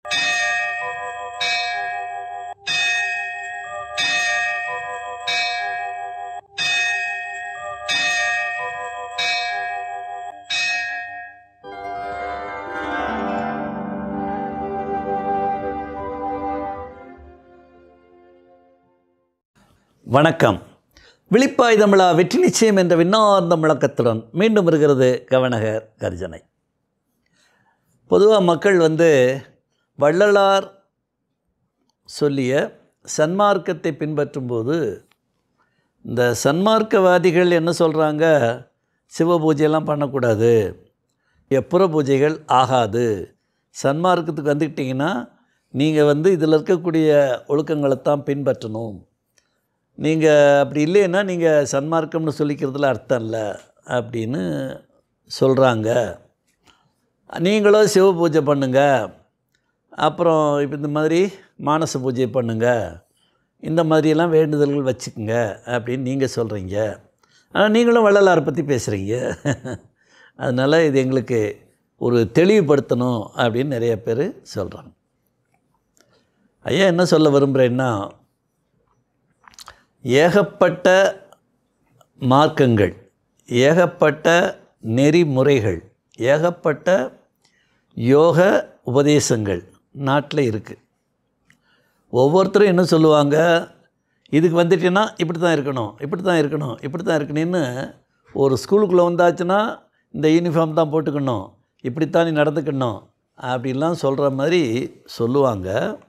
வணக்கம் விழிப்பாய் தமிழா வெற்றி நிச்சயம் என்ற விண்ணார்ந்த முழக்கத்துடன் மீண்டும் வருகிறது கவனகர் கர்ஜனை பொதுவாக மக்கள் வந்து வள்ளலார் சொல்லிய சன்மார்க்கத்தை பின்பற்றும்போது இந்த சன்மார்க்கவாதிகள் என்ன சொல்கிறாங்க சிவ பூஜையெல்லாம் பண்ணக்கூடாது புற பூஜைகள் ஆகாது சன்மார்க்கத்துக்கு வந்துக்கிட்டிங்கன்னா நீங்கள் வந்து இதில் இருக்கக்கூடிய ஒழுக்கங்களை தான் பின்பற்றணும் நீங்கள் அப்படி இல்லைன்னா நீங்கள் சன்மார்க்கம்னு சொல்லிக்கிறதுல அர்த்தம் இல்லை அப்படின்னு சொல்கிறாங்க நீங்களும் சிவ பூஜை பண்ணுங்க அப்புறம் இப்போ இந்த மாதிரி மானச பூஜை பண்ணுங்க இந்த மாதிரியெல்லாம் வேண்டுதல்கள் வச்சுக்கோங்க அப்படின்னு நீங்கள் சொல்கிறீங்க ஆனால் நீங்களும் வள்ளலாரை பற்றி பேசுகிறீங்க அதனால் இது எங்களுக்கு ஒரு தெளிவுபடுத்தணும் அப்படின்னு நிறைய பேர் சொல்கிறாங்க ஐயா என்ன சொல்ல விரும்புகிறேன்னா ஏகப்பட்ட மார்க்கங்கள் ஏகப்பட்ட நெறிமுறைகள் ஏகப்பட்ட யோக உபதேசங்கள் நாட்டில் இருக்குது ஒவ்வொருத்தரும் என்ன சொல்லுவாங்க இதுக்கு வந்துட்டேன்னா இப்படி தான் இருக்கணும் இப்படி தான் இருக்கணும் இப்படி தான் இருக்கணும்னு ஒரு ஸ்கூலுக்குள்ளே வந்தாச்சுன்னா இந்த யூனிஃபார்ம் தான் போட்டுக்கணும் இப்படித்தான் நீ நடந்துக்கணும் அப்படிலாம் சொல்கிற மாதிரி சொல்லுவாங்க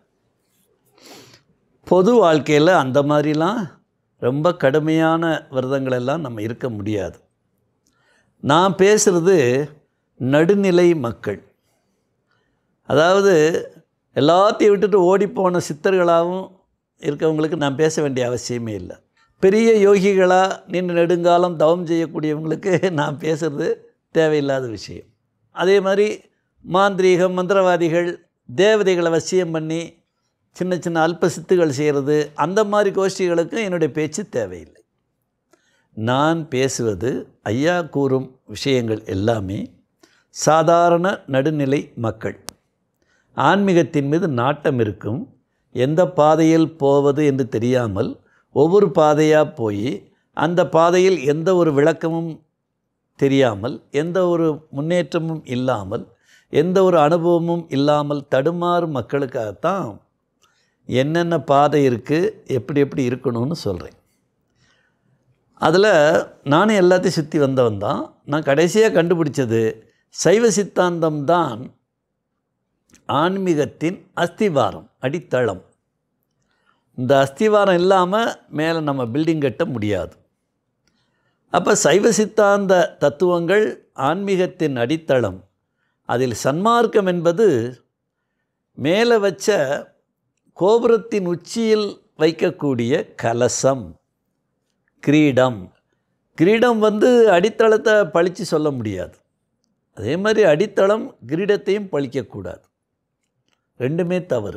பொது வாழ்க்கையில் அந்த மாதிரிலாம் ரொம்ப கடுமையான விரதங்களெல்லாம் நம்ம இருக்க முடியாது நான் பேசுகிறது நடுநிலை மக்கள் அதாவது எல்லாத்தையும் விட்டுட்டு ஓடிப்போன சித்தர்களாகவும் இருக்கவங்களுக்கு நான் பேச வேண்டிய அவசியமே இல்லை பெரிய யோகிகளாக நின்று நெடுங்காலம் தவம் செய்யக்கூடியவங்களுக்கு நான் பேசுகிறது தேவையில்லாத விஷயம் அதே மாதிரி மாந்திரீகம் மந்திரவாதிகள் தேவதைகளை வசியம் பண்ணி சின்ன சின்ன அல்ப சித்துகள் செய்கிறது அந்த மாதிரி கோஷ்டிகளுக்கும் என்னுடைய பேச்சு தேவையில்லை நான் பேசுவது ஐயா கூறும் விஷயங்கள் எல்லாமே சாதாரண நடுநிலை மக்கள் ஆன்மீகத்தின் மீது நாட்டம் இருக்கும் எந்த பாதையில் போவது என்று தெரியாமல் ஒவ்வொரு பாதையாக போய் அந்த பாதையில் எந்த ஒரு விளக்கமும் தெரியாமல் எந்த ஒரு முன்னேற்றமும் இல்லாமல் எந்த ஒரு அனுபவமும் இல்லாமல் தடுமாறும் மக்களுக்காகத்தான் என்னென்ன பாதை இருக்குது எப்படி எப்படி இருக்கணும்னு சொல்கிறேன் அதில் நானும் எல்லாத்தையும் சுற்றி வந்தவன் தான் நான் கடைசியாக கண்டுபிடிச்சது சைவ சித்தாந்தம் தான் ஆன்மீகத்தின் அஸ்திவாரம் அடித்தளம் இந்த அஸ்திவாரம் இல்லாமல் மேலே நம்ம பில்டிங் கட்ட முடியாது அப்போ சைவ சித்தாந்த தத்துவங்கள் ஆன்மீகத்தின் அடித்தளம் அதில் சன்மார்க்கம் என்பது மேலே வச்ச கோபுரத்தின் உச்சியில் வைக்கக்கூடிய கலசம் கிரீடம் கிரீடம் வந்து அடித்தளத்தை பழித்து சொல்ல முடியாது அதே மாதிரி அடித்தளம் கிரீடத்தையும் பழிக்கக்கூடாது ரெண்டுமே தவறு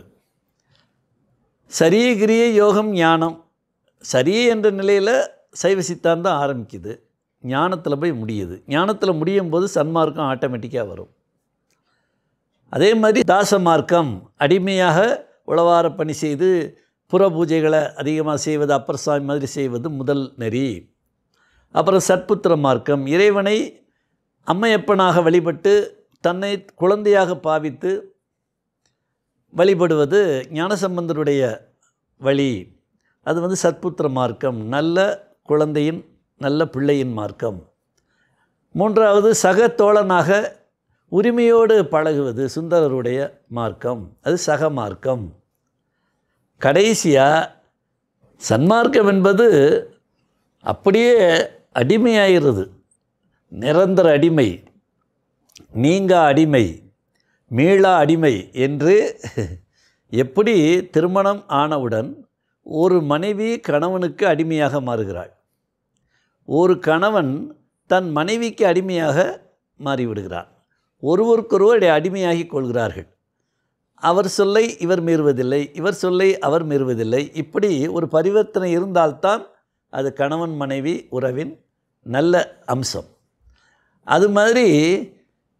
சரிய கிரிய யோகம் ஞானம் சரிய என்ற நிலையில் சைவ சித்தாந்தம் ஆரம்பிக்குது ஞானத்தில் போய் முடியுது ஞானத்தில் முடியும் போது சன்மார்க்கம் ஆட்டோமேட்டிக்காக வரும் அதே மாதிரி தாச மார்க்கம் அடிமையாக உளவார பணி செய்து புற பூஜைகளை அதிகமாக செய்வது அப்பர் சாமி மாதிரி செய்வது முதல் நெறி அப்புறம் சற்புத்திர மார்க்கம் இறைவனை அம்மையப்பனாக வழிபட்டு தன்னை குழந்தையாக பாவித்து வழிபடுவது ஞானசம்பந்தருடைய வழி அது வந்து சற்புத்திர மார்க்கம் நல்ல குழந்தையின் நல்ல பிள்ளையின் மார்க்கம் மூன்றாவது சக தோழனாக உரிமையோடு பழகுவது சுந்தரருடைய மார்க்கம் அது சக மார்க்கம் கடைசியாக சன்மார்க்கம் என்பது அப்படியே அடிமையாகிறது நிரந்தர அடிமை நீங்கா அடிமை மீளா அடிமை என்று எப்படி திருமணம் ஆனவுடன் ஒரு மனைவி கணவனுக்கு அடிமையாக மாறுகிறாள் ஒரு கணவன் தன் மனைவிக்கு அடிமையாக மாறிவிடுகிறார் ஒருவருக்கொருவர் அடிமையாகி கொள்கிறார்கள் அவர் சொல்லை இவர் மீறுவதில்லை இவர் சொல்லை அவர் மீறுவதில்லை இப்படி ஒரு பரிவர்த்தனை இருந்தால்தான் அது கணவன் மனைவி உறவின் நல்ல அம்சம் அது மாதிரி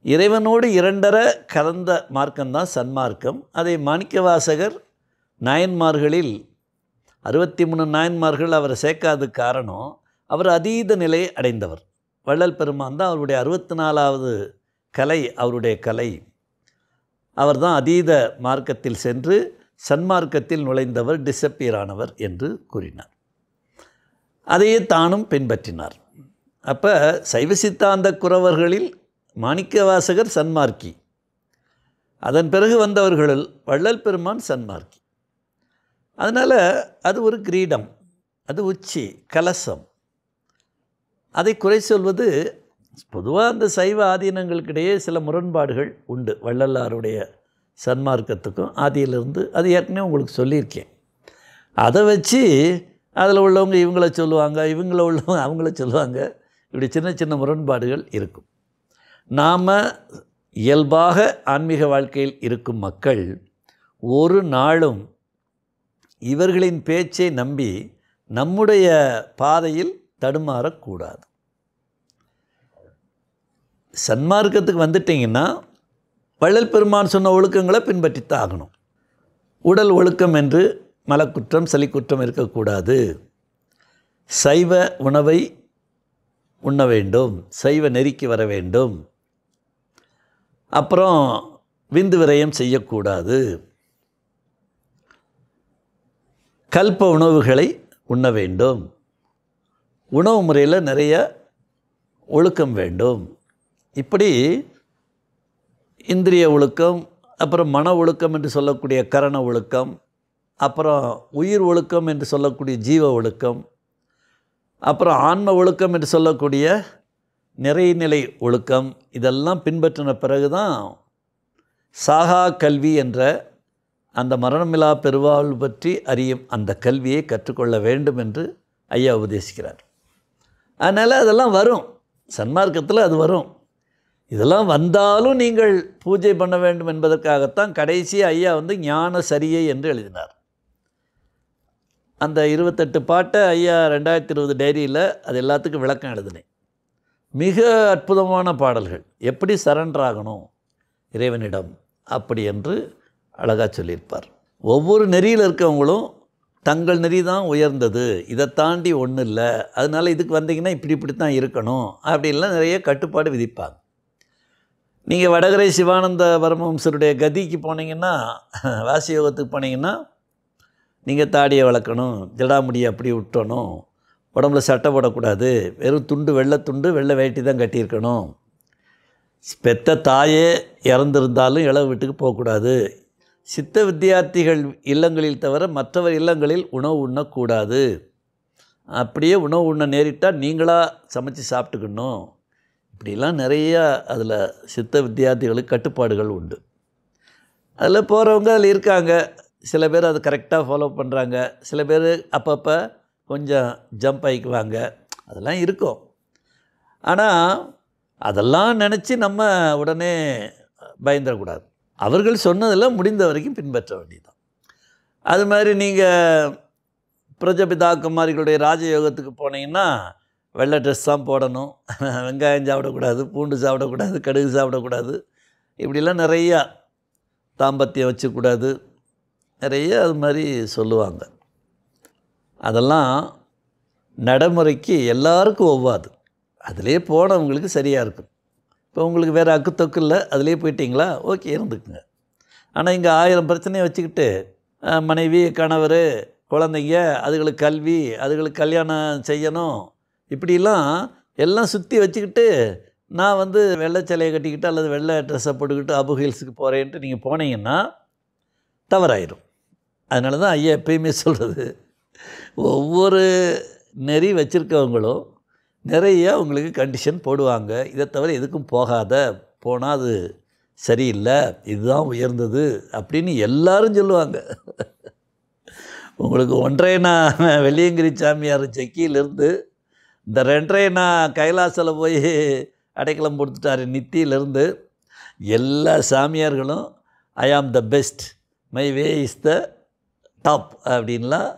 இறைவனோடு இரண்டர கலந்த மார்க்கம்தான் சன்மார்க்கம் அதை மாணிக்கவாசகர் நாயன்மார்களில் அறுபத்தி மூணு நாயன்மார்கள் அவரை சேர்க்காத காரணம் அவர் அதீத நிலையை அடைந்தவர் வள்ளல் பெருமான் தான் அவருடைய அறுபத்தி நாலாவது கலை அவருடைய கலை அவர் தான் அதீத மார்க்கத்தில் சென்று சன்மார்க்கத்தில் நுழைந்தவர் டிசப்பியர் ஆனவர் என்று கூறினார் அதையே தானும் பின்பற்றினார் அப்போ சைவ சித்தாந்த குறவர்களில் மாணிக்கவாசகர் சன்மார்க்கி அதன் பிறகு வந்தவர்களில் வள்ளல் பெருமான் சன்மார்க்கி அதனால் அது ஒரு கிரீடம் அது உச்சி கலசம் அதை குறை சொல்வது பொதுவாக அந்த சைவ ஆதீனங்களுக்கிடையே சில முரண்பாடுகள் உண்டு வள்ளலாருடைய சன்மார்க்கத்துக்கும் ஆதியிலிருந்து அது ஏற்கனவே உங்களுக்கு சொல்லியிருக்கேன் அதை வச்சு அதில் உள்ளவங்க இவங்கள சொல்லுவாங்க இவங்கள உள்ளவங்க அவங்கள சொல்லுவாங்க இப்படி சின்ன சின்ன முரண்பாடுகள் இருக்கும் நாம் இயல்பாக ஆன்மீக வாழ்க்கையில் இருக்கும் மக்கள் ஒரு நாளும் இவர்களின் பேச்சை நம்பி நம்முடைய பாதையில் தடுமாறக்கூடாது சன்மார்க்கத்துக்கு வந்துட்டிங்கன்னா வள்ளல் பெருமான் சொன்ன ஒழுக்கங்களை பின்பற்றித்தான் ஆகணும் உடல் ஒழுக்கம் என்று மலக்குற்றம் சளிக்குற்றம் இருக்கக்கூடாது சைவ உணவை உண்ண வேண்டும் சைவ நெறிக்கு வர வேண்டும் அப்புறம் விந்து விரயம் செய்யக்கூடாது கல்ப உணவுகளை உண்ண வேண்டும் உணவு முறையில் நிறைய ஒழுக்கம் வேண்டும் இப்படி இந்திரிய ஒழுக்கம் அப்புறம் மன ஒழுக்கம் என்று சொல்லக்கூடிய கரண ஒழுக்கம் அப்புறம் உயிர் ஒழுக்கம் என்று சொல்லக்கூடிய ஜீவ ஒழுக்கம் அப்புறம் ஆன்ம ஒழுக்கம் என்று சொல்லக்கூடிய நிறைநிலை ஒழுக்கம் இதெல்லாம் பின்பற்றின பிறகு தான் சாகா கல்வி என்ற அந்த மரணமில்லா பெருவாழ்வு பற்றி அறியும் அந்த கல்வியை கற்றுக்கொள்ள வேண்டும் என்று ஐயா உபதேசிக்கிறார் அதனால் அதெல்லாம் வரும் சன்மார்க்கத்தில் அது வரும் இதெல்லாம் வந்தாலும் நீங்கள் பூஜை பண்ண வேண்டும் என்பதற்காகத்தான் கடைசி ஐயா வந்து ஞான சரியை என்று எழுதினார் அந்த இருபத்தெட்டு பாட்டை ஐயா ரெண்டாயிரத்தி இருபது டைரியில் அது எல்லாத்துக்கும் விளக்கம் எழுதினேன் மிக அற்புதமான பாடல்கள் எப்படி சரண்டர் ஆகணும் இறைவனிடம் அப்படி என்று அழகாக சொல்லியிருப்பார் ஒவ்வொரு நெறியில் இருக்கவங்களும் தங்கள் நெறி தான் உயர்ந்தது இதை தாண்டி ஒன்றும் இல்லை அதனால் இதுக்கு வந்தீங்கன்னா இப்படி இப்படி தான் இருக்கணும் அப்படின்லாம் நிறைய கட்டுப்பாடு விதிப்பாங்க நீங்கள் வடகரை சிவானந்த பரமஹம்சருடைய கதிக்கு போனீங்கன்னா வாசி யோகத்துக்கு போனீங்கன்னா நீங்கள் தாடியை வளர்க்கணும் ஜடாமுடியை அப்படி விட்டணும் உடம்புல சட்டை போடக்கூடாது வெறும் துண்டு வெள்ளை துண்டு வெள்ளை வேட்டி தான் கட்டியிருக்கணும் பெத்த தாயே இறந்திருந்தாலும் இளவு வீட்டுக்கு போகக்கூடாது சித்த வித்தியார்த்திகள் இல்லங்களில் தவிர மற்றவர் இல்லங்களில் உணவு உண்ணக்கூடாது அப்படியே உணவு உண்ண நேரிட்டால் நீங்களாக சமைச்சு சாப்பிட்டுக்கணும் இப்படிலாம் நிறையா அதில் சித்த வித்தியார்த்திகளுக்கு கட்டுப்பாடுகள் உண்டு அதில் போகிறவங்க அதில் இருக்காங்க சில பேர் அது கரெக்டாக ஃபாலோ பண்ணுறாங்க சில பேர் அப்பப்போ கொஞ்சம் ஜம்ப் ஆகிக்குவாங்க அதெல்லாம் இருக்கும் ஆனால் அதெல்லாம் நினச்சி நம்ம உடனே பயந்துடக்கூடாது அவர்கள் சொன்னதெல்லாம் முடிந்த வரைக்கும் பின்பற்ற வேண்டியதுதான் அது மாதிரி நீங்கள் பிரஜபிதா குமாரிகளுடைய ராஜயோகத்துக்கு போனீங்கன்னா வெள்ளை ட்ரெஸ் தான் போடணும் வெங்காயம் சாப்பிடக்கூடாது பூண்டு சாப்பிடக்கூடாது கடுகு சாப்பிடக்கூடாது இப்படிலாம் நிறையா தாம்பத்தியம் வச்சுக்கூடாது நிறைய அது மாதிரி சொல்லுவாங்க அதெல்லாம் நடைமுறைக்கு எல்லாருக்கும் ஒவ்வாது அதிலே போனவங்களுக்கு சரியாக இருக்கும் இப்போ உங்களுக்கு வேறு அக்கு தொக்கு இல்லை அதிலே போயிட்டீங்களா ஓகே இருந்துக்குங்க ஆனால் இங்கே ஆயிரம் பிரச்சனையை வச்சுக்கிட்டு அஹ், மனைவி கணவர் குழந்தைங்க அதுகளுக்கு கல்வி அதுகளுக்கு கல்யாணம் செய்யணும் இப்படிலாம் எல்லாம் சுற்றி வச்சுக்கிட்டு நான் வந்து வெள்ளை சிலையை கட்டிக்கிட்டு அல்லது வெள்ளை ட்ரெஸ்ஸை போட்டுக்கிட்டு அபு ஹில்ஸுக்கு போகிறேன்ட்டு நீங்கள் போனீங்கன்னா தவறாயிரும் அதனால தான் ஐயா எப்பயுமே சொல்கிறது ஒவ்வொரு நெறி வச்சுருக்கவங்களும் நிறைய உங்களுக்கு கண்டிஷன் போடுவாங்க இதை தவிர எதுக்கும் போகாத போனால் அது சரியில்லை இதுதான் உயர்ந்தது அப்படின்னு எல்லாரும் சொல்லுவாங்க உங்களுக்கு ஒன்றையனா வெள்ளியங்கிரி சாமியார் செக்கியிலேருந்து இந்த ரெண்டரையனா கைலாசில் போய் அடைக்கலம் கொடுத்துட்டாரு நித்தியிலேருந்து எல்லா சாமியார்களும் I am the best my way is the top அப்படின்லாம்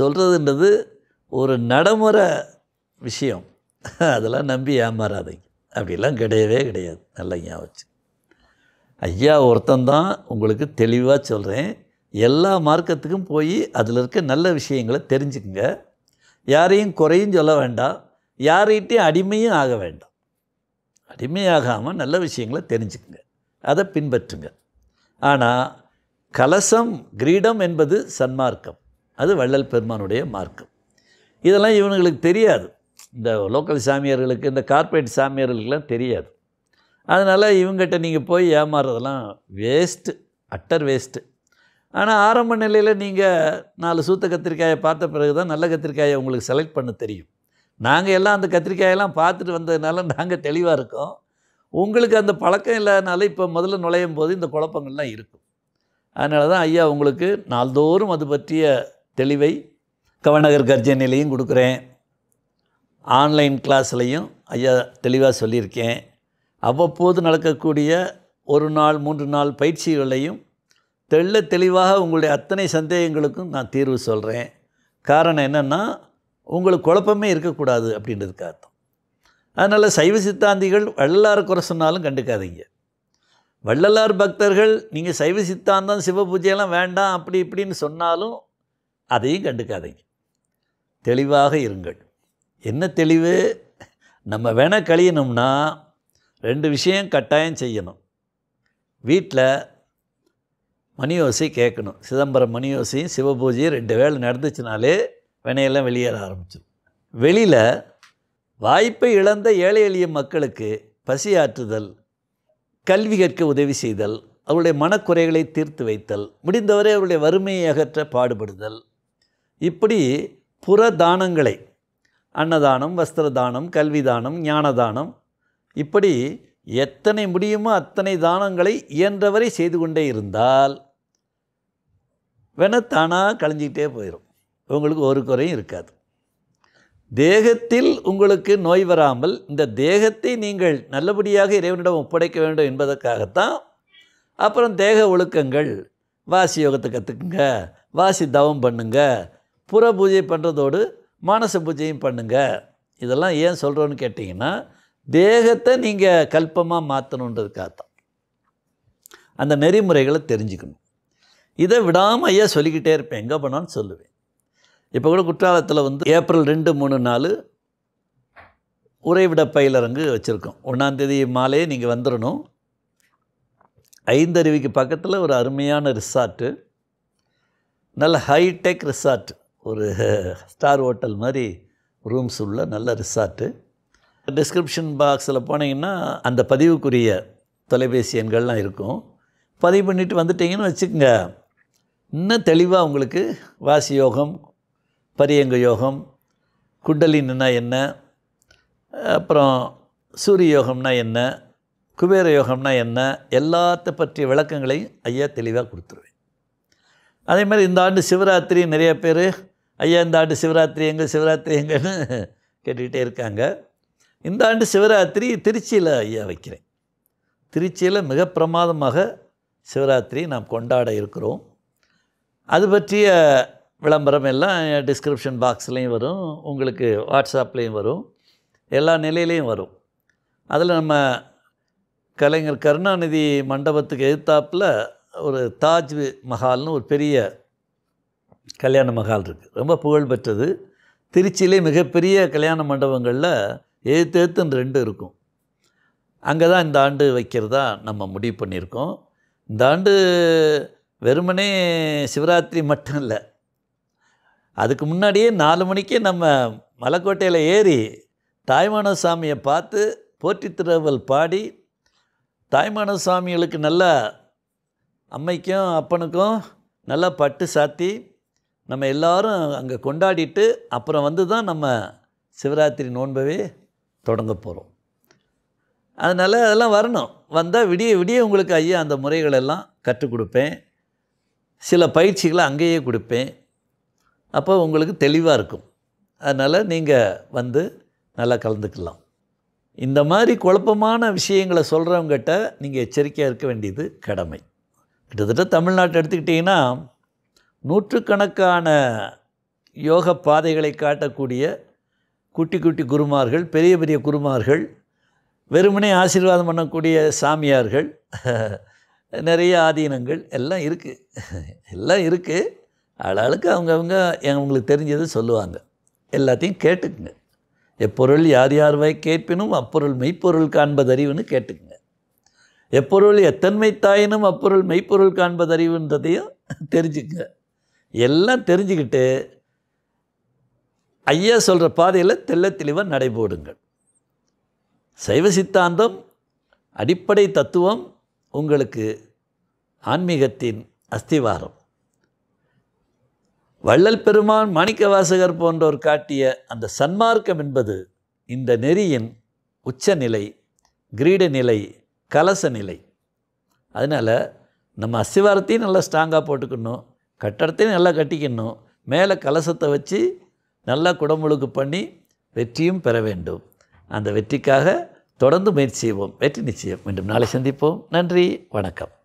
சொல்கிறதுன்றது ஒரு நடைமுறை விஷயம் அதெல்லாம் நம்பி ஏமாறாதீங்க அப்படிலாம் கிடையவே கிடையாது நல்லா ஞாபகம் வச்சு ஐயா ஒருத்தந்தான் உங்களுக்கு தெளிவாக சொல்கிறேன் எல்லா மார்க்கத்துக்கும் போய் அதில் இருக்க நல்ல விஷயங்களை தெரிஞ்சுக்குங்க யாரையும் குறையும் சொல்ல வேண்டாம் யார்கிட்டையும் அடிமையும் ஆக வேண்டாம் அடிமையாகாமல் நல்ல விஷயங்களை தெரிஞ்சுக்குங்க அதை பின்பற்றுங்க ஆனால் கலசம் கிரீடம் என்பது சன்மார்க்கம் அது வள்ளல் பெருமானுடைய மார்க்கம் இதெல்லாம் இவனுங்களுக்கு தெரியாது இந்த லோக்கல் சாமியார்களுக்கு இந்த கார்ப்பரேட் சாமியார்களுக்கெல்லாம் தெரியாது அதனால் இவங்ககிட்ட நீங்கள் போய் ஏமாறுறதெல்லாம் வேஸ்ட்டு அட்டர் வேஸ்ட்டு ஆனால் ஆரம்ப நிலையில் நீங்கள் நாலு சூத்த கத்திரிக்காயை பார்த்த பிறகு தான் நல்ல கத்திரிக்காயை உங்களுக்கு செலக்ட் பண்ண தெரியும் நாங்கள் எல்லாம் அந்த கத்திரிக்காயெல்லாம் பார்த்துட்டு வந்ததுனால நாங்கள் தெளிவாக இருக்கோம் உங்களுக்கு அந்த பழக்கம் இல்லாதனால இப்போ முதல்ல நுழையும் போது இந்த குழப்பங்கள்லாம் இருக்கும் அதனால தான் ஐயா உங்களுக்கு நாள்தோறும் அது பற்றிய தெளிவை கவனகர் கர்ஜனையிலையும் கொடுக்குறேன் ஆன்லைன் கிளாஸ்லையும் ஐயா தெளிவாக சொல்லியிருக்கேன் அவ்வப்போது நடக்கக்கூடிய ஒரு நாள் மூன்று நாள் பயிற்சிகளையும் தெள்ள தெளிவாக உங்களுடைய அத்தனை சந்தேகங்களுக்கும் நான் தீர்வு சொல்கிறேன் காரணம் என்னென்னா உங்களுக்கு குழப்பமே இருக்கக்கூடாது அப்படின்றதுக்கு அர்த்தம் அதனால் சைவ சித்தாந்திகள் வள்ளலார் குறை சொன்னாலும் கண்டுக்காதீங்க வள்ளலார் பக்தர்கள் நீங்கள் சைவ சித்தாந்தம் சிவ பூஜையெல்லாம் வேண்டாம் அப்படி இப்படின்னு சொன்னாலும் அதையும் கண்டுக்காதீங்க தெளிவாக இருங்கள் என்ன தெளிவு நம்ம வேணால் கழியணும்னா ரெண்டு விஷயம் கட்டாயம் செய்யணும் வீட்டில் மணியோசை கேட்கணும் சிதம்பரம் மணியோசையும் சிவபூஜையும் ரெண்டு வேளை நடந்துச்சுனாலே வினையெல்லாம் வெளியேற ஆரம்பிச்சிடும் வெளியில் வாய்ப்பை இழந்த ஏழை எளிய மக்களுக்கு பசி ஆற்றுதல் கல்வி கற்க உதவி செய்தல் அவருடைய மனக்குறைகளை தீர்த்து வைத்தல் முடிந்தவரை அவருடைய வறுமையை அகற்ற பாடுபடுதல் இப்படி புற தானங்களை அன்னதானம் வஸ்திர தானம் கல்வி தானம் ஞான தானம் இப்படி எத்தனை முடியுமோ அத்தனை தானங்களை இயன்றவரை செய்து கொண்டே இருந்தால் வேணா தானாக கழிஞ்சிக்கிட்டே போயிடும் உங்களுக்கு ஒரு குறையும் இருக்காது தேகத்தில் உங்களுக்கு நோய் வராமல் இந்த தேகத்தை நீங்கள் நல்லபடியாக இறைவனிடம் ஒப்படைக்க வேண்டும் என்பதற்காகத்தான் அப்புறம் தேக ஒழுக்கங்கள் வாசி யோகத்தை கற்றுக்குங்க வாசி தவம் பண்ணுங்க புற பூஜை பண்ணுறதோடு மானச பூஜையும் பண்ணுங்க இதெல்லாம் ஏன் சொல்கிறோன்னு கேட்டிங்கன்னா தேகத்தை நீங்கள் கல்பமாக மாற்றணுன்றதுக்காகத்தான் அந்த நெறிமுறைகளை தெரிஞ்சுக்கணும் இதை விடாமல் ஐயா சொல்லிக்கிட்டே இருப்பேன் எங்கே போனாலும் சொல்லுவேன் இப்போ கூட குற்றாலத்தில் வந்து ஏப்ரல் ரெண்டு மூணு நாலு உறைவிட பயிலரங்கு வச்சுருக்கோம் ஒன்றாந்தேதி மாலையே நீங்கள் வந்துடணும் ஐந்தருவிக்கு பக்கத்தில் ஒரு அருமையான ரிசார்ட்டு நல்ல ஹைடெக் ரிசார்ட் ஒரு ஸ்டார் ஹோட்டல் மாதிரி ரூம்ஸ் உள்ள நல்ல ரிசார்ட்டு டிஸ்கிரிப்ஷன் பாக்ஸில் போனீங்கன்னா அந்த பதிவுக்குரிய தொலைபேசி எண்கள்லாம் இருக்கும் பதிவு பண்ணிவிட்டு வந்துட்டீங்கன்னு வச்சுக்கோங்க இன்னும் தெளிவாக உங்களுக்கு வாசி யோகம் பரியங்க யோகம் குண்டலின்னா என்ன அப்புறம் சூரிய யோகம்னா என்ன குபேர யோகம்னா என்ன எல்லாத்த பற்றிய விளக்கங்களையும் ஐயா தெளிவாக கொடுத்துருவேன் அதே மாதிரி இந்த ஆண்டு சிவராத்திரி நிறைய பேர் ஐயா இந்த ஆண்டு சிவராத்திரி எங்கே சிவராத்திரி எங்கன்னு கேட்டுக்கிட்டே இருக்காங்க இந்த ஆண்டு சிவராத்திரி திருச்சியில் ஐயா வைக்கிறேன் திருச்சியில் மிக பிரமாதமாக சிவராத்திரி நாம் கொண்டாட இருக்கிறோம் அது பற்றிய விளம்பரம் எல்லாம் டிஸ்கிரிப்ஷன் பாக்ஸ்லேயும் வரும் உங்களுக்கு வாட்ஸ்அப்லேயும் வரும் எல்லா நிலையிலையும் வரும் அதில் நம்ம கலைஞர் கருணாநிதி மண்டபத்துக்கு எதிர்த்தாப்பில் ஒரு தாஜ் மஹால்னு ஒரு பெரிய கல்யாண மஹால் இருக்குது ரொம்ப புகழ்பெற்றது திருச்சியிலே மிகப்பெரிய கல்யாண மண்டபங்களில் எழுத்து எழுத்துன்னு ரெண்டு இருக்கும் அங்கே தான் இந்த ஆண்டு வைக்கிறதா நம்ம முடிவு பண்ணியிருக்கோம் இந்த ஆண்டு வெறுமனே சிவராத்திரி மட்டும் இல்லை அதுக்கு முன்னாடியே நாலு மணிக்கே நம்ம மலைக்கோட்டையில் ஏறி தாய்மான சாமியை பார்த்து போற்றி திருவல் பாடி தாய்மான சாமிகளுக்கு நல்லா அம்மைக்கும் அப்பனுக்கும் நல்லா பட்டு சாத்தி நம்ம எல்லாரும் அங்கே கொண்டாடிட்டு அப்புறம் வந்து தான் நம்ம சிவராத்திரி நோன்பவே தொடங்க போகிறோம் அதனால் அதெல்லாம் வரணும் வந்தால் விடிய விடிய உங்களுக்கு ஐயா அந்த முறைகளெல்லாம் கற்றுக் கொடுப்பேன் சில பயிற்சிகளை அங்கேயே கொடுப்பேன் அப்போ உங்களுக்கு தெளிவாக இருக்கும் அதனால் நீங்கள் வந்து நல்லா கலந்துக்கலாம் இந்த மாதிரி குழப்பமான விஷயங்களை சொல்கிறவங்ககிட்ட நீங்கள் எச்சரிக்கையாக இருக்க வேண்டியது கடமை கிட்டத்தட்ட தமிழ்நாட்டை எடுத்துக்கிட்டிங்கன்னா நூற்றுக்கணக்கான யோக பாதைகளை காட்டக்கூடிய குட்டி குட்டி குருமார்கள் பெரிய பெரிய குருமார்கள் வெறுமனே ஆசீர்வாதம் பண்ணக்கூடிய சாமியார்கள் நிறைய ஆதீனங்கள் எல்லாம் இருக்குது எல்லாம் இருக்குது ஆளாளுக்கு அவங்கவுங்க அவங்களுக்கு தெரிஞ்சது சொல்லுவாங்க எல்லாத்தையும் கேட்டுக்குங்க எப்பொருள் யார் யார் வை கேட்பினும் அப்பொருள் மெய்ப்பொருள் காண்பதறிவுன்னு கேட்டுக்குங்க எப்பொருள் எத்தன்மை தாயினும் அப்பொருள் மெய்ப்பொருள் காண்பதறிவுன்றதையும் தெரிஞ்சுக்குங்க எல்லாம் தெரிஞ்சுக்கிட்டு ஐயா சொல்கிற பாதையில் தெள்ள தெளிவாக நடைபோடுங்கள் சைவ சித்தாந்தம் அடிப்படை தத்துவம் உங்களுக்கு ஆன்மீகத்தின் அஸ்திவாரம் வள்ளல் பெருமான் மாணிக்கவாசகர் போன்றோர் காட்டிய அந்த சன்மார்க்கம் என்பது இந்த நெறியின் உச்சநிலை கிரீட நிலை கலச நிலை அதனால் நம்ம அஸ்திவாரத்தையும் நல்லா ஸ்ட்ராங்காக போட்டுக்கணும் கட்டடத்தையும் நல்லா கட்டிக்கணும் மேலே கலசத்தை வச்சு நல்லா குடமுழுக்கு பண்ணி வெற்றியும் பெற வேண்டும் அந்த வெற்றிக்காக தொடர்ந்து முயற்சி செய்வோம் வெற்றி நிச்சயம் மீண்டும் நாளை சந்திப்போம் நன்றி வணக்கம்